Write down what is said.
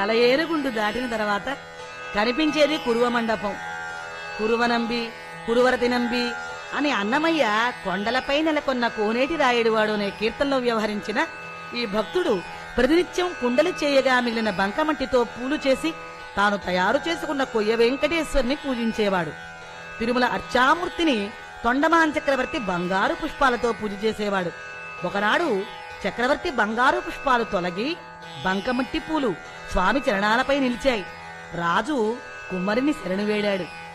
తలయేరుగుండు దాటిన తర్వాత కనిపించేది కురువ మండపం కురువనంబి కురువరతి నంబి అని అన్నమయ్య కొండలపై నెలకొన్న కోనేటి రాయుడువాడు అనే కీర్తనలో వ్యవహరించిన ఈ భక్తుడు ప్రతినిత్యం కుండలు చేయగా మిగిలిన బంకమట్టితో పూలు చేసి తాను తయారు చేసుకున్న కొయ్య వెంకటేశ్వరుని పూజించేవాడు తిరుమల అర్చామూర్తిని తొండమాన్ చక్రవర్తి బంగారు పుష్పాలతో పూజ చేసేవాడు ఒకనాడు చక్రవర్తి బంగారు పుష్పాలు తొలగి బంకమట్టి పూలు స్వామి చరణాలపై నిలిచాయి రాజు కుమ్మరిని శరణు వేడాడు